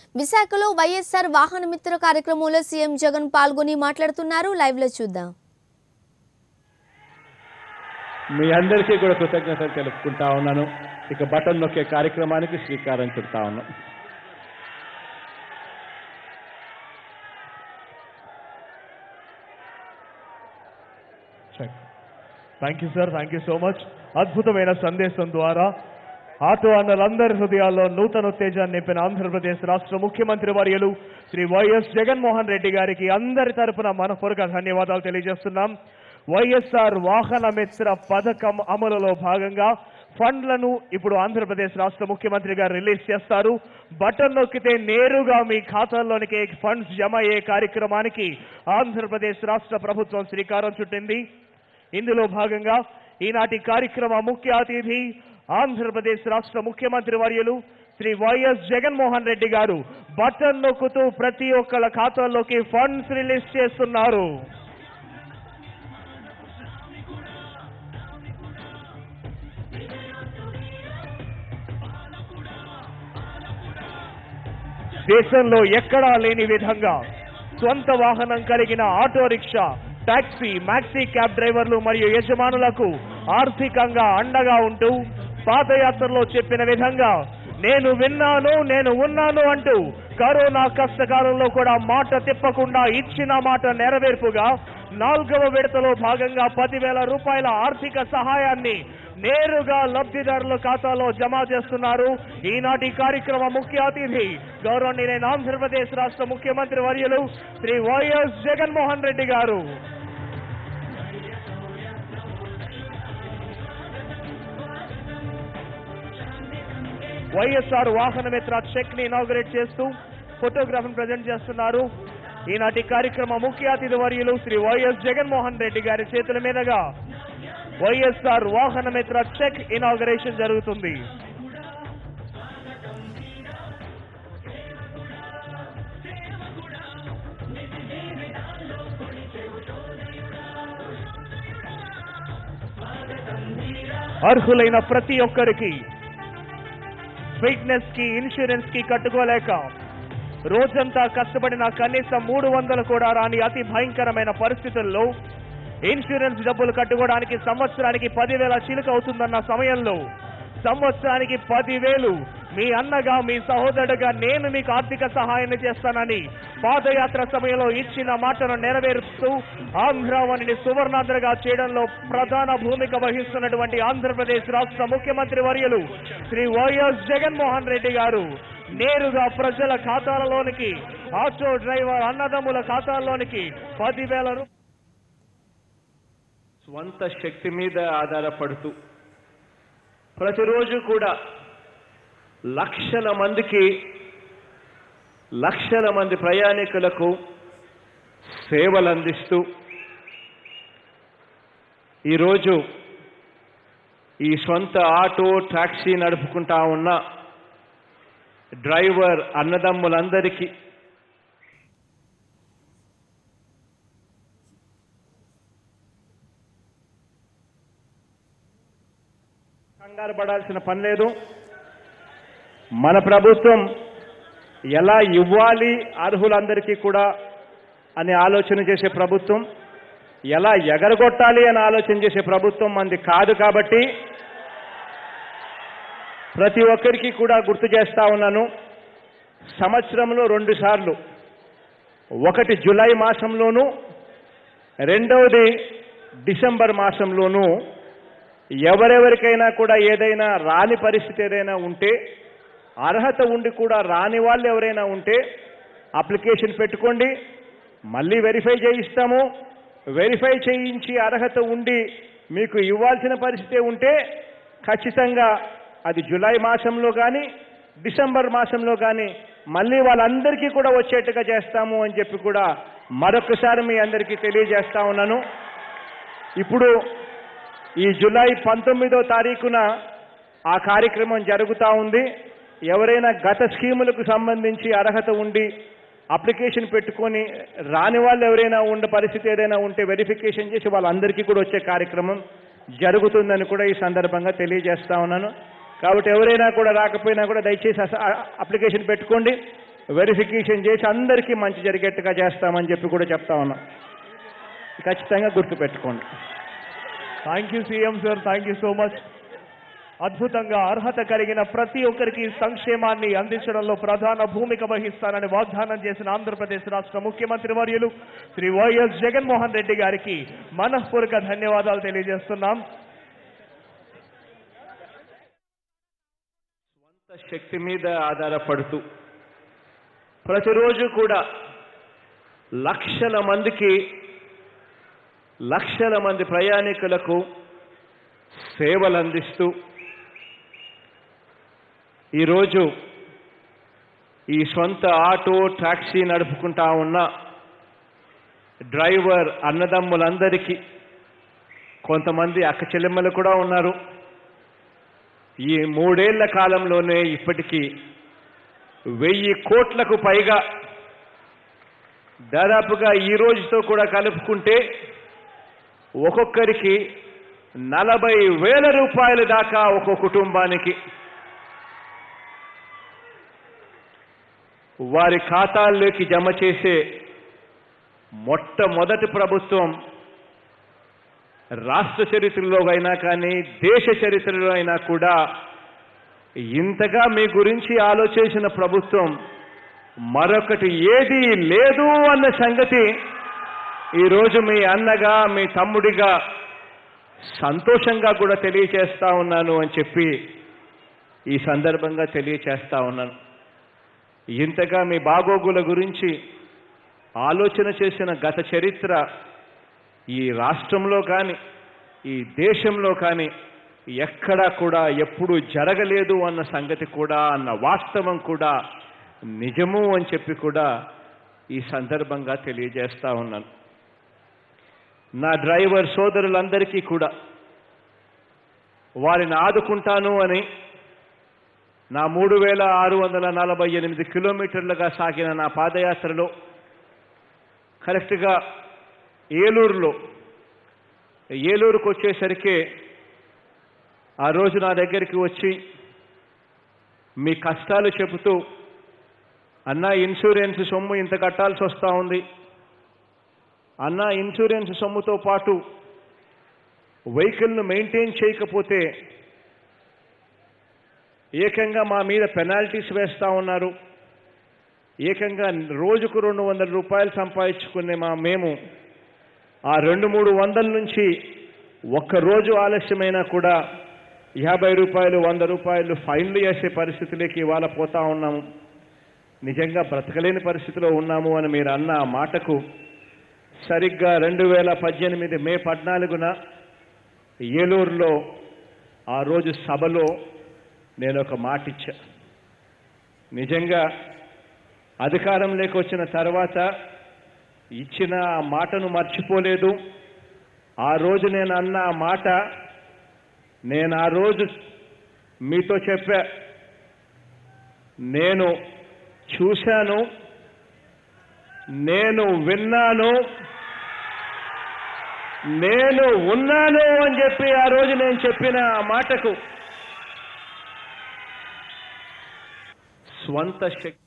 విశాఖలో వైఎస్ఆర్ వాహన మిత్ర కార్యక్రమంలో సీఎం జగన్ పాల్గొని మాట్లాడుతున్నారు లైవ్ లో చూద్దాం మీ అందరికీ కూడా కృతజ్ఞతలు తెలుపుకుంటా ఉన్నాను ఇక బటన్ నొక్కే కార్యక్రమానికి శ్రీకారం చుడతా ఉన్నాం check thank you sir thank you so much అద్భుతమైన సందేశం ద్వారా ఆటో అన్నలందరి హృదయాల్లో నూతన ఉత్తేజాన్ని నింపిన ఆంధ్రప్రదేశ్ రాష్ట్ర ముఖ్యమంత్రి వర్యులు శ్రీ వైఎస్ జగన్మోహన్ రెడ్డి గారికి అందరి తరపున మనపూర్వక ధన్యవాదాలు తెలియజేస్తున్నాం వైఎస్ఆర్ వాహన మిత్ర పథకం అమలులో భాగంగా ఫండ్లను ఇప్పుడు ఆంధ్రప్రదేశ్ రాష్ట్ర ముఖ్యమంత్రి గారు రిలీజ్ చేస్తారు బటన్ నొక్కితే నేరుగా మీ ఖాతాల్లోనికి ఫండ్స్ జమ అయ్యే కార్యక్రమానికి ఆంధ్రప్రదేశ్ రాష్ట్ర ప్రభుత్వం శ్రీకారం చుట్టింది ఇందులో భాగంగా ఈనాటి కార్యక్రమ ముఖ్య అతిథి ఆంధ్రప్రదేశ్ రాష్ట్ర ముఖ్యమంత్రి వర్యులు శ్రీ వైఎస్ జగన్మోహన్ రెడ్డి గారు బటన్ నొక్కుతూ ప్రతి ఒక్కళ్ళ ఖాతాల్లోకి ఫండ్స్ రిలీజ్ చేస్తున్నారు దేశంలో ఎక్కడా లేని విధంగా స్వంత వాహనం కలిగిన auto rickshaw taxi maxi cab డ్రైవర్లు మరియు యజమానులకు ఆర్థికంగా అండగా ఉంటూ పాదయాత్రలో చెప్పిన విధంగా నేను విన్నాను నేను ఉన్నాను అంటూ కరోనా కష్టకాలంలో కూడా మాట తిప్పకుండా ఇచ్చిన మాట నెరవేర్పుగా నాలుగవ విడతలో భాగంగా పదివేల రూపాయల ఆర్థిక సహాయాన్ని నేరుగా లబ్ధిదారుల ఖాతాలో జమ చేస్తున్నారు ఈనాటి కార్యక్రమ ముఖ్య అతిథి గౌరవనీయులైన ఆంధ్రప్రదేశ్ రాష్ట్ర ముఖ్యమంత్రి వర్యులు శ్రీ వైఎస్ జగన్మోహన్ రెడ్డి గారు వైఎస్ఆర్ వాహన మిత్ర చెక్ ని ఇనాగ్రేట్ చేస్తూ ఫోటోగ్రాఫ్ ప్రజెంట్ చేస్తున్నారు ఈనాటి కార్యక్రమ ముఖ్య అతిథి వర్యులు శ్రీ వైఎస్ జగన్మోహన్ రెడ్డి గారి చేతుల మీదుగా వైఎస్ఆర్ వాహన మిత్ర చెక్ ఇనాగరేషన్ జరుగుతుంది అర్హులైన ప్రతి ఒక్కరికి ఫిట్నెస్ కి ఇన్సూరెన్స్ కి కట్టుకోలేక రోజంతా కష్టపడిన కనీసం మూడు వందలు కూడా రాని అతి భయంకరమైన పరిస్థితుల్లో ఇన్సూరెన్స్ డబ్బులు కట్టుకోవడానికి సంవత్సరానికి పదివేల చిలుక అవుతుందన్న సమయంలో సంవత్సరానికి పదివేలు మీ అన్నగా మీ సహోదరుడుగా నేను మీకు ఆర్థిక సహాయాన్ని చేస్తానని పాదయాత్ర సమయంలో ఇచ్చిన మాటను నెరవేరుస్తూ ఆంధ్రావనిని సువర్ణాంధ్రగా చేయడంలో ప్రధాన భూమిక వహిస్తున్నటువంటి ఆంధ్రప్రదేశ్ రాష్ట్ర ముఖ్యమంత్రి వర్యులు శ్రీ వైఎస్ జగన్మోహన్ రెడ్డి గారు నేరుగా ప్రజల ఖాతాలలోనికి ఆటో డ్రైవర్ అన్నదమ్ముల ఖాతాల్లోనికి పదివేల రూపాయలు స్వంత శక్తి మీద ఆధారపడుతూ ప్రతిరోజు కూడా లక్షల మందికి లక్షల మంది ప్రయాణికులకు సేవలు అందిస్తూ ఈరోజు ఈ సొంత ఆటో టాక్సీ నడుపుకుంటా ఉన్న డ్రైవర్ అన్నదమ్ములందరికీ కంగారు పడాల్సిన పని లేదు మన ప్రభుత్వం ఎలా ఇవ్వాలి అర్హులందరికీ కూడా అని ఆలోచన చేసే ప్రభుత్వం ఎలా ఎగరగొట్టాలి అని ఆలోచన చేసే ప్రభుత్వం మంది కాదు కాబట్టి ప్రతి ఒక్కరికి కూడా గుర్తు చేస్తా ఉన్నాను సంవత్సరంలో రెండు సార్లు ఒకటి జులై మాసంలోను రెండవది డిసెంబర్ మాసంలోనూ ఎవరెవరికైనా కూడా ఏదైనా రాని పరిస్థితి ఏదైనా ఉంటే అర్హత ఉండి కూడా రాని వాళ్ళు ఎవరైనా ఉంటే అప్లికేషన్ పెట్టుకోండి మళ్ళీ వెరిఫై చేయిస్తాము వెరిఫై చేయించి అర్హత ఉండి మీకు ఇవ్వాల్సిన పరిస్థితి ఉంటే ఖచ్చితంగా అది జూలై మాసంలో కానీ డిసెంబర్ మాసంలో కానీ మళ్ళీ వాళ్ళందరికీ కూడా వచ్చేట్టుగా చేస్తాము అని చెప్పి కూడా మరొకసారి మీ అందరికీ తెలియజేస్తా ఉన్నాను ఇప్పుడు ఈ జూలై పంతొమ్మిదో తారీఖున ఆ కార్యక్రమం జరుగుతూ ఉంది ఎవరైనా గత స్కీములకు సంబంధించి అర్హత ఉండి అప్లికేషన్ పెట్టుకొని రాని వాళ్ళు ఎవరైనా ఉండే పరిస్థితి ఏదైనా ఉంటే వెరిఫికేషన్ చేసి వాళ్ళందరికీ కూడా వచ్చే కార్యక్రమం జరుగుతుందని కూడా ఈ సందర్భంగా తెలియజేస్తా ఉన్నాను కాబట్టి ఎవరైనా కూడా రాకపోయినా కూడా దయచేసి అస- అప్లికేషన్ పెట్టుకోండి వెరిఫికేషన్ చేసి అందరికీ మంచి జరిగేట్టుగా చేస్తామని చెప్పి కూడా చెప్తా ఉన్నాం ఖచ్చితంగా గుర్తుపెట్టుకోండి thank you CM sir thank you so much అద్భుతంగా అర్హత కలిగిన ప్రతి ఒక్కరికి సంక్షేమాన్ని అందించడంలో ప్రధాన భూమిక వహిస్తానని వాగ్దానం చేసిన ఆంధ్రప్రదేశ్ రాష్ట్ర ముఖ్యమంత్రి వర్యులు శ్రీ వైఎస్ జగన్మోహన్ రెడ్డి గారికి మనఃపూర్వక ధన్యవాదాలు తెలియజేస్తున్నాం సొంత శక్తి మీద ఆధారపడుతూ ప్రతిరోజు కూడా లక్షల మందికి లక్షల మంది ప్రయాణికులకు సేవలు అందిస్తూ ఈరోజు ఈ సొంత ఆటో టాక్సీ నడుపుకుంటా ఉన్న డ్రైవర్ అన్నదమ్ములందరికీ కొంతమంది అక్క చెల్లెమ్మలు కూడా ఉన్నారు ఈ మూడేళ్ల కాలంలోనే ఇప్పటికీ వెయ్యి కోట్లకు పైగా దాదాపుగా ఈ రోజుతో కూడా కలుపుకుంటే ఒక్కొక్కరికి నలభై వేల రూపాయల దాకా ఒక కుటుంబానికి వారి ఖాతాల్లోకి జమ చేసే మొట్టమొదటి ప్రభుత్వం రాష్ట్ర చరిత్రలో అయినా కానీ దేశ చరిత్రలో అయినా కూడా ఇంతగా మీ గురించి ఆలోచించిన ప్రభుత్వం మరొకటి ఏదీ లేదు అన్న సంగతి ఈరోజు మీ అన్నగా మీ తమ్ముడిగా సంతోషంగా కూడా తెలియచేస్తా ఉన్నాను అని చెప్పి ఈ సందర్భంగా తెలియచేస్తా ఉన్నాను ఇంతగా మీ బాగోగుల గురించి ఆలోచన చేసిన గత చరిత్ర ఈ రాష్ట్రంలో కానీ ఈ దేశంలో కానీ ఎక్కడా కూడా ఎప్పుడు జరగలేదు అన్న సంగతి కూడా అన్న వాస్తవం కూడా నిజము అని చెప్పి కూడా ఈ సందర్భంగా తెలియజేస్తా ఉన్నాను నా డ్రైవర్ సోదరులందరికీ కూడా వారిని ఆదుకుంటాను అని నా మూడు వేల ఆరు వందల నలభై ఎనిమిది కిలోమీటర్లుగా సాగిన నా పాదయాత్రలో కరెక్ట్గా ఏలూరులో ఏలూరుకు వచ్చేసరికి ఆ రోజు నా దగ్గరికి వచ్చి మీ కష్టాలు చెబుతూ అన్నా ఇన్సూరెన్స్ సొమ్ము ఇంత కట్టాల్సి వస్తూ ఉంది అన్న ఇన్సూరెన్స్ సొమ్ముతో పాటు వెహికల్ను మెయింటైన్ చేయకపోతే ఏకంగా మా మీద పెనాల్టీస్ వేస్తూ ఉన్నారు ఏకంగా రోజుకు రెండు వందల రూపాయలు సంపాదించుకునే మా మేము ఆ రెండు మూడు వందల నుంచి ఒక్క రోజు ఆలస్యమైనా కూడా యాభై రూపాయలు వంద రూపాయలు ఫైన్లు వేసే పరిస్థితులకి ఇవాళ పోతా ఉన్నాము నిజంగా బ్రతకలేని పరిస్థితిలో ఉన్నాము అని మీరు అన్న ఆ మాటకు సరిగ్గా రెండు వేల పద్దెనిమిది మే పద్నాలుగున ఏలూరులో ఆ రోజు సభలో నేను ఒక మాట ఇచ్చా నిజంగా అధికారంలోకి వచ్చిన తర్వాత ఇచ్చిన ఆ మాటను మర్చిపోలేదు ఆ రోజు నేను అన్న ఆ మాట నేను ఆ రోజు మీతో చెప్పా నేను చూశాను నేను విన్నాను నేను ఉన్నాను అని చెప్పి ఆ రోజు నేను చెప్పిన ఆ మాటకు స్వంత శక్తి